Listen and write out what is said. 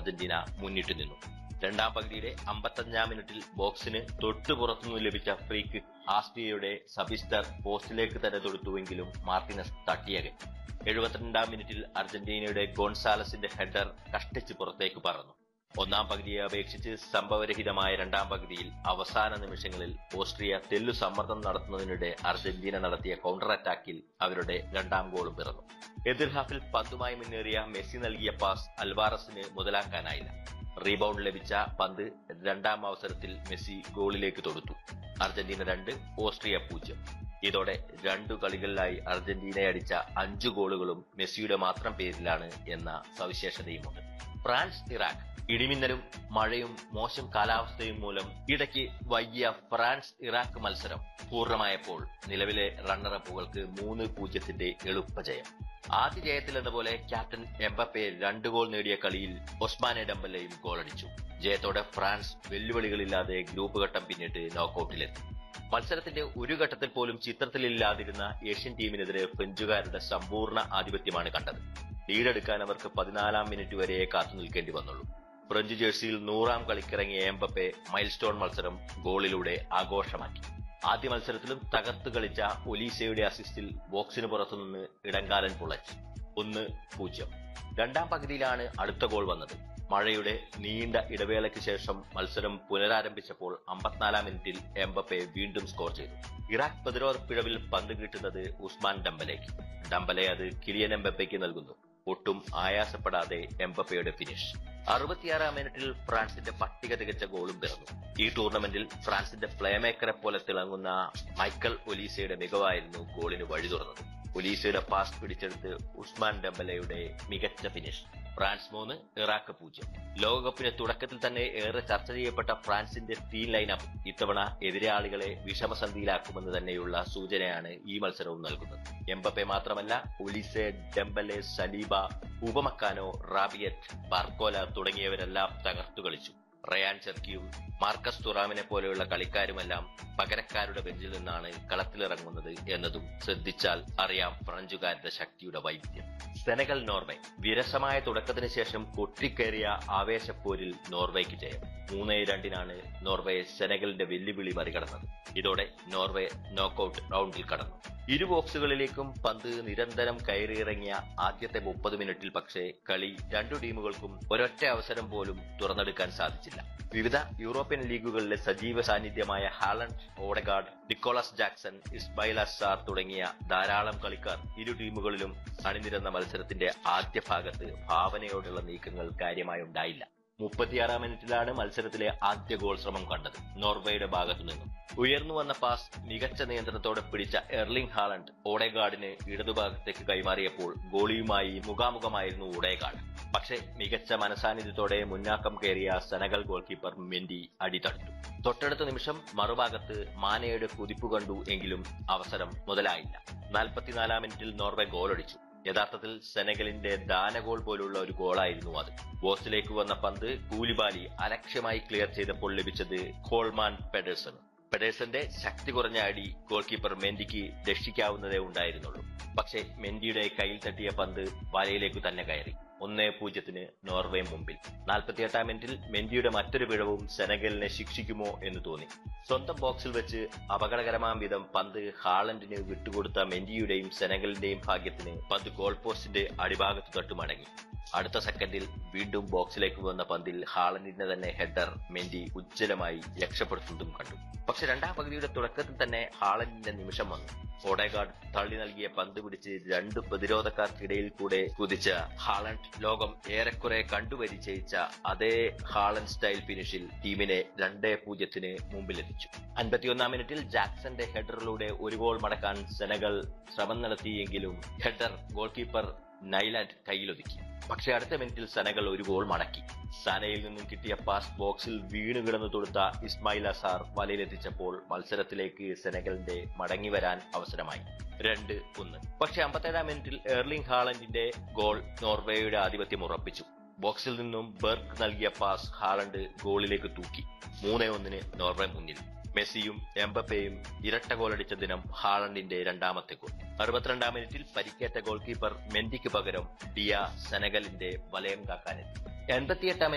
Argentina മുന്നിട്ട് നിന്നു രണ്ടാം പകുതിയുടെ അമ്പത്തഞ്ചാം മിനിറ്റിൽ ബോക്സിന് തൊട്ടു പുറത്തുനിന്ന് ലഭിച്ച ഫ്രീക്ക് ആസ്ട്രിയയുടെ സബിസ്റ്റർ പോസ്റ്റിലേക്ക് തന്നെ തൊടുത്തുവെങ്കിലും മാർട്ടിനസ് തട്ടിയകൻ എഴുപത്തിരണ്ടാം മിനിറ്റിൽ അർജന്റീനയുടെ ഗോൺസാലസിന്റെ ഹെഡർ കഷ്ടിച്ച് പുറത്തേക്ക് പറന്നു ഒന്നാം പകുതിയെ അപേക്ഷിച്ച് സംഭവരഹിതമായ രണ്ടാം പകുതിയിൽ അവസാന നിമിഷങ്ങളിൽ ഓസ്ട്രിയ തെല്ലു സമ്മർദ്ദം നടത്തുന്നതിനിടെ അർജന്റീന നടത്തിയ കൗണ്ടർ അറ്റാക്കിൽ അവരുടെ രണ്ടാം ഗോളും പിറന്നു എതിർ ഹാഫിൽ പന്തുമായി മുന്നേറിയ മെസ്സി നൽകിയ പാസ് അൽവാറസിന് മുതലാക്കാനായില്ല റീബൗണ്ട് ലഭിച്ച പന്ത് രണ്ടാം അവസരത്തിൽ മെസ്സി ഗോളിലേക്ക് തൊടുത്തു അർജന്റീന രണ്ട് ഓസ്ട്രിയ പൂജ്യം ഇതോടെ രണ്ടു കളികളിലായി അർജന്റീനയെ അടിച്ച അഞ്ചു ഗോളുകളും മെസ്സിയുടെ മാത്രം പേരിലാണ് എന്ന സവിശേഷതയുമുണ്ട് ഫ്രാൻസ് ഇറാഖ് ഇടിമിന്നലും മഴയും മോശം കാലാവസ്ഥയും മൂലം ഇടയ്ക്ക് വൈകിയ ഫ്രാൻസ് ഇറാഖ് മത്സരം പൂർണ്ണമായപ്പോൾ നിലവിലെ റണ്ണറപ്പുകൾക്ക് മൂന്ന് പൂജ്യത്തിന്റെ എളുപ്പജയം ആദ്യ ജയത്തിലെന്ന പോലെ ക്യാപ്റ്റൻ എംബപ്പെ രണ്ട് ഗോൾ നേടിയ കളിയിൽ ഒസ്മാനെ ഡംബലയും ഗോളടിച്ചു ജയത്തോടെ ഫ്രാൻസ് വെല്ലുവിളികളില്ലാതെ ഗ്രൂപ്പ് ഘട്ടം പിന്നിട്ട് നോക്കൌട്ടിലെത്തി മത്സരത്തിന്റെ ഒരു ഘട്ടത്തിൽ പോലും ചിത്രത്തിലില്ലാതിരുന്ന ഏഷ്യൻ ടീമിനെതിരെ ഫ്രഞ്ചുകാരുടെ സമ്പൂർണ്ണ ആധിപത്യമാണ് കണ്ടത് ലീഡെടുക്കാൻ അവർക്ക് പതിനാലാം മിനിറ്റ് വരെ കാത്തു നിൽക്കേണ്ടി വന്നുള്ളൂ ഫ്രഞ്ച് ജേഴ്സിയിൽ നൂറാം കളിക്കിറങ്ങിയ എംബപ്പെ മൈൽസ്റ്റോൺ മത്സരം ഗോളിലൂടെ ആഘോഷമാക്കി ആദ്യ മത്സരത്തിലും തകർത്ത് കളിച്ച ഒലീസയുടെ അസിസ്റ്റിൽ ബോക്സിന് പുറത്തുനിന്ന് ഇടങ്കാലൻ പുളച്ച് ഒന്ന് പൂജ്യം രണ്ടാം പകുതിയിലാണ് അടുത്ത ഗോൾ വന്നത് മഴയുടെ നീണ്ട ഇടവേളയ്ക്ക് ശേഷം മത്സരം പുനരാരംഭിച്ചപ്പോൾ അമ്പത്തിനാലാം മിനിറ്റിൽ എംബപ്പെ വീണ്ടും സ്കോർ ചെയ്തു ഇറാഖ് പ്രതിരോധ പിഴവിൽ പന്ത് കിട്ടുന്നത് ഉസ്മാൻ ഡംബലേക്ക് ഡംബലെ അത് കിലിയൻ എംബപ്പയ്ക്ക് നൽകുന്നു ഒട്ടും ആയാസപ്പെടാതെ എംബപ്പയുടെ ഫിനിഷ് അറുപത്തിയാറാം മിനിറ്റിൽ ഫ്രാൻസിന്റെ പട്ടിക തികച്ച ഗോളും പിറന്നു ഈ ടൂർണമെന്റിൽ ഫ്രാൻസിന്റെ പ്ലേമേക്കറെ പോലെ തിളങ്ങുന്ന മൈക്കൽ ഒലീസയുടെ മികവായിരുന്നു ഗോളിന് വഴി തുറന്നത് ഒലീസയുടെ പാസ് പിടിച്ചെടുത്ത് ഉസ്മാൻ ഡംബലയുടെ മികച്ച ഫിനിഷ് ഫ്രാൻസ് മൂന്ന് ഇറാഖ് പൂജ്യം ലോകകപ്പിന്റെ തുടക്കത്തിൽ തന്നെ ഏറെ ചർച്ച ചെയ്യപ്പെട്ട ഫ്രാൻസിന്റെ സ്റ്റീൽ ലൈനപ്പ് ഇത്തവണ എതിരാളികളെ വിഷമസന്ധിയിലാക്കുമെന്ന് തന്നെയുള്ള സൂചനയാണ് ഈ മത്സരവും നൽകുന്നത് എംബപ്പെ മാത്രമല്ല Olise Dembele Saliba Upamecano Rabiot Barcola തുടങ്ങിയവരെല്ലാം തകർത്തു കളിച്ചു റയാൻ ചെർക്കിയും മാർക്കസ് തുറാമിനെ പോലെയുള്ള കളിക്കാരുമെല്ലാം പകരക്കാരുടെ ബെഞ്ചിൽ നിന്നാണ് കളത്തിലിറങ്ങുന്നത് എന്നതും ശ്രദ്ധിച്ചാൽ അറിയാം ഫ്രഞ്ചുകാരുടെ ശക്തിയുടെ വൈവിധ്യം സെനഗൽ നോർവേ വിരസമായ തുടക്കത്തിന് ശേഷം കൊട്ടിക്കയറിയ ആവേശപ്പോരിൽ നോർവേക്ക് ജയം മൂന്നേ രണ്ടിനാണ് നോർവേ സെനഗലിന്റെ വെല്ലുവിളി മറികടന്നത് ഇതോടെ നോർവേ നോക്കൌട്ട് റൗണ്ടിൽ കടന്നു ഇരു ബോക്സുകളിലേക്കും പന്ത് നിരന്തരം കയറിയിറങ്ങിയ ആദ്യത്തെ മുപ്പത് മിനിറ്റിൽ പക്ഷേ കളി രണ്ടു ടീമുകൾക്കും ഒരൊറ്റ അവസരം പോലും തുറന്നെടുക്കാൻ സാധിച്ചില്ല വിവിധ യൂറോപ്യൻ ലീഗുകളിലെ സജീവ സാന്നിധ്യമായ ഹാലണ്ട് ഓഡഗാർഡ് നിക്കോളസ് ജാക്സൺ ഇസ്ബൈൽ അസാർ തുടങ്ങിയ ധാരാളം കളിക്കാർ ഇരു ടീമുകളിലും അണിനിരന്ന മത്സരത്തിന്റെ ആദ്യ ഭാഗത്ത് ഭാവനയോടുള്ള നീക്കങ്ങൾ കാര്യമായി ഉണ്ടായില്ല മുപ്പത്തിയാറാം മിനിറ്റിലാണ് മത്സരത്തിലെ ആദ്യ ഗോൾ ശ്രമം കണ്ടത് നോർവേയുടെ ഭാഗത്തു നിന്നും ഉയർന്നു വന്ന പാസ് മികച്ച നിയന്ത്രണത്തോടെ പിടിച്ച എർലിംഗ് ഹാലണ്ട് ഓഡേഗാർഡിന് ഇടതുഭാഗത്തേക്ക് കൈമാറിയപ്പോൾ ഗോളിയുമായി മുഖാമുഖമായിരുന്നു ഓഡേഗാർഡ് പക്ഷേ മികച്ച മനസാന്നിധ്യത്തോടെ മുന്നാക്കം കയറിയ സെനഗൽ ഗോൾ കീപ്പർ മെന്റി അടി തടുത്തു തൊട്ടടുത്ത നിമിഷം മറുഭാഗത്ത് മാനയുടെ കുതിപ്പ് കണ്ടു എങ്കിലും അവസരം മുതലായില്ല നാൽപ്പത്തിനാലാം മിനിറ്റിൽ നോർവേ ഗോളടിച്ചു യഥാർത്ഥത്തിൽ സെനഗലിന്റെ ദാനഗോൾ പോലുള്ള ഒരു ഗോളായിരുന്നു അത് ബോക്സിലേക്ക് വന്ന പന്ത് കൂലിബാലി അലക്ഷ്യമായി ക്ലിയർ ചെയ്തപ്പോൾ ലഭിച്ചത് കോൾമാൻ പെഡേഴ്സൺ പെഡേഴ്സന്റെ ശക്തി കുറഞ്ഞ അടി ഗോൾ കീപ്പർ മെന്റിക്ക് രക്ഷിക്കാവുന്നതേ ഉണ്ടായിരുന്നുള്ളൂ പക്ഷേ മെന്റിയുടെ കയ്യിൽ തട്ടിയ പന്ത് വലയിലേക്ക് തന്നെ കയറി ഒന്നേ പൂജ്യത്തിന് നോർവേ മുമ്പിൽ നാൽപ്പത്തിയെട്ടാം മിനിറ്റിൽ മെന്റിയുടെ മറ്റൊരു പിഴവും സെനഗലിനെ ശിക്ഷിക്കുമോ എന്ന് തോന്നി സ്വന്തം ബോക്സിൽ വെച്ച് അപകടകരമാം വിധം പന്ത് ഹാളണ്ടിന് വിട്ടുകൊടുത്ത മെന്റിയുടെയും സെനഗലിന്റെയും ഭാഗ്യത്തിന് പന്ത് ഗോൾ പോസ്റ്റിന്റെ അടിഭാഗത്ത് തൊട്ട് മടങ്ങി അടുത്ത സെക്കൻഡിൽ വീണ്ടും ബോക്സിലേക്ക് വന്ന പന്തിൽ ഹാളണ്ടിന്റെ തന്നെ ഹെഡർ മെന്റി ഉജ്ജ്വലമായി രക്ഷപ്പെടുത്തുന്നതും കണ്ടു പക്ഷെ രണ്ടാം പകുതിയുടെ തുടക്കത്തിൽ തന്നെ ഹാളണ്ടിന്റെ നിമിഷം വന്നു ഓഡേഗാർഡ് തള്ളി നൽകിയ പന്ത് പിടിച്ച് രണ്ട് പ്രതിരോധക്കാർക്കിടയിൽ കൂടെ കുതിച്ച ഹാളണ്ട് ലോകം ഏറെക്കുറെ കണ്ടുപരിചയിച്ച അതേ ഹാളണ്ട് സ്റ്റൈൽ ഫിനിഷിൽ ടീമിനെ രണ്ടേ പൂജ്യത്തിന് മുമ്പിലെത്തിച്ചു അൻപത്തിയൊന്നാം മിനിറ്റിൽ ജാക്സന്റെ ഹെഡറിലൂടെ ഒരു ഗോൾ മടക്കാൻ സെനഗൽ ശ്രമം നടത്തിയെങ്കിലും ഹെഡർ ഗോൾ കീപ്പർ നൈലാൻഡ് കയ്യിലൊതുക്കി പക്ഷേ അടുത്ത മിനിറ്റിൽ സെനഗൽ ഒരു ഗോൾ മടക്കി സാനയിൽ നിന്നും കിട്ടിയ പാസ് ബോക്സിൽ വീണു കിടന്നു തൊടുത്ത ഇസ്മായിൽ അസാർ വലയിലെത്തിച്ചപ്പോൾ മത്സരത്തിലേക്ക് സെനഗലിന്റെ മടങ്ങി വരാൻ അവസരമായി രണ്ട് ഒന്ന് പക്ഷേ അമ്പത്തേഴാം മിനിറ്റിൽ എർലിംഗ് ഹാളണ്ടിന്റെ ഗോൾ നോർവേയുടെ ആധിപത്യം ഉറപ്പിച്ചു ബോക്സിൽ നിന്നും ബെർക്ക് നൽകിയ പാസ് ഹാളണ്ട് ഗോളിലേക്ക് തൂക്കി മൂന്നേ ഒന്നിന് നോർവേ മുന്നിൽ മെസ്സിയും എംബപ്പയും ഇരട്ട ഗോളടിച്ച ദിനം ഹാളണ്ടിന്റെ രണ്ടാമത്തെ ഗോൾ അറുപത്തിരണ്ടാം മിനിറ്റിൽ പരിക്കേറ്റ ഗോൾ കീപ്പർ മെന്റിക്ക് പകരം ഡിയ സെനഗലിന്റെ വലയം കാക്കാനെത്തി എൺപത്തിയെട്ടാം